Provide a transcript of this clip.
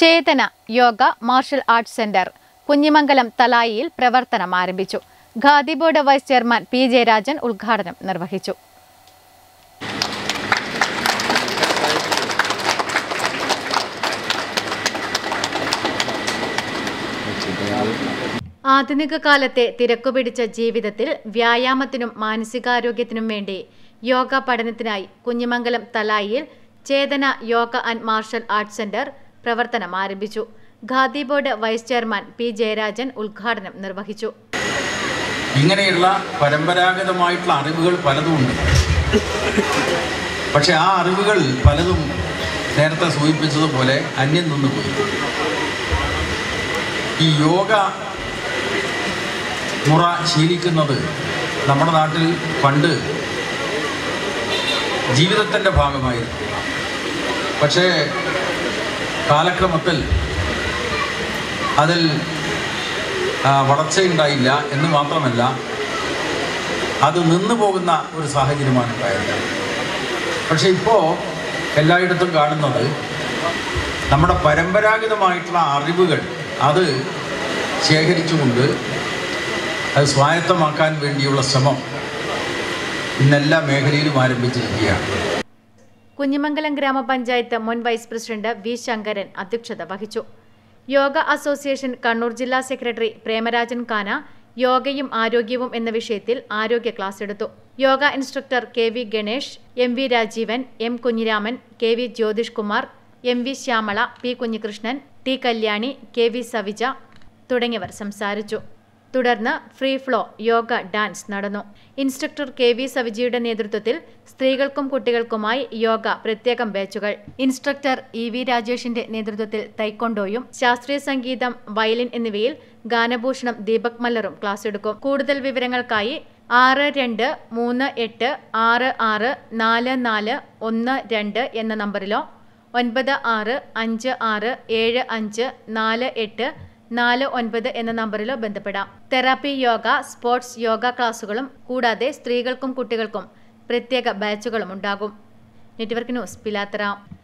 ചേതന Yoga martial arts centre Kunhimangalam തലായിയിൽ പ്രവർത്തനം ആരംഭിച്ചു Khadi board vice chairman P Jayarajan ഉദ്ഘാടനം നിർവഹിച്ചു ആധുനിക കാലത്തെ തിരക്കുപിടിച്ച ജീവിതത്തിൽ വ്യായാമത്തിനും മാനസികാരോഗ്യത്തിനും വേണ്ടി യോഗ പഠനത്തിനായി കുഞ്ഞിമംഗലം തലായിയിൽ Chetana Yoga and martial arts centre പ്രവർത്തനം ആരംഭിച്ചു Khadi board vice chairman P Jayarajan ഉദ്ഘാടനം നിർവഹിച്ചു ഇങ്ങനെയുള്ള പരമ്പരാഗതമായിട്ടുള്ള അറിവുകൾ പലതുമുണ്ട് പക്ഷെ ആ അറിവുകൾ പലതും നേരത്തെ സൂചിപ്പിച്ചതുപോലെ അന്യം നിന്ന് പോയി ഈ യോഗ മുറ ശീലിക്കുന്നത് നമ്മുടെ നാട്ടിൽ പണ്ട് ജീവിതത്തിൻ്റെ ഭാഗമായിരുന്നു പക്ഷേ കാലക്രമത്തിൽ അതിൽ ആ, വളർച്ചയുണ്ടായില്ല എന്ന് മാത്രമല്ല അത് നിന്നു പോകുന്ന ഒരു സാഹചര്യമാണ് ഉണ്ടായത് പക്ഷെ ഇപ്പോൾ എല്ലായിടത്തും കാണുന്നത് നമ്മുടെ പരമ്പരാഗതമായിട്ടുള്ള അറിവുകൾ അത് ശേഖരിച്ചുകൊണ്ട് അത് സ്വായത്തമാക്കാൻ വേണ്ടിയുള്ള ശ്രമം ഇന്നെല്ലാ മേഖലയിലും ആരംഭിച്ചിരിക്കുകയാണ് കുഞ്ഞിമംഗലം ഗ്രാമപഞ്ചായത്ത് മുൻ വൈസ് പ്രസിഡന്റ് വി ശങ്കരൻ അധ്യക്ഷത വഹിച്ചു യോഗ അസോസിയേഷൻ കണ്ണൂർ ജില്ലാ സെക്രട്ടറി പ്രേമരാജൻ കാന യോഗയും ആരോഗ്യവും എന്ന വിഷയത്തിൽ ആരോഗ്യ ക്ലാസ് എടുത്തു yoga instructor K V Ganesh M V Rajeevan M Kunhiraman K V Jyothish Kumar M V Shyamala P Kunhikrishnan T Kalyani K V Savija തുടങ്ങിയവർ സംസാരിച്ചു തുടർന്ന് ഫ്രീ ഫ്ലോ യോഗ ഡാൻസ് നടന്നു ഇൻസ്ട്രക്ടർ കെ വി സവിജിയുടെ നേതൃത്വത്തിൽ സ്ത്രീകൾക്കും കുട്ടികൾക്കുമായി യോഗ പ്രത്യേകം ബാച്ചുകൾ ഇൻസ്ട്രക്ടർ ഇ വി രാജേഷിന്റെ നേതൃത്വത്തിൽ തൈക്കൊണ്ടോയും ശാസ്ത്രീയ സംഗീതം വയലിൻ എന്നിവയിൽ ഗാനഭൂഷണം ദീപക് മല്ലറും ക്ലാസ് എടുക്കും കൂടുതൽ വിവരങ്ങൾക്കായി ആറ് രണ്ട് മൂന്ന് എട്ട് ആറ് ആറ് നാല് നാല് ഒന്ന് രണ്ട് എന്ന നമ്പറിലോ ഒൻപത് ആറ് അഞ്ച് ആറ് ഏഴ് അഞ്ച് നാല് എട്ട് നാല് ഒൻപത് എന്ന നമ്പറിലോ ബന്ധപ്പെടാം തെറാപ്പി യോഗ സ്പോർട്സ് യോഗ ക്ലാസുകളും കൂടാതെ സ്ത്രീകൾക്കും കുട്ടികൾക്കും പ്രത്യേക ബാച്ചുകളും ഉണ്ടാകും നെറ്റ്വർക്ക് ന്യൂസ് പിലാത്തറ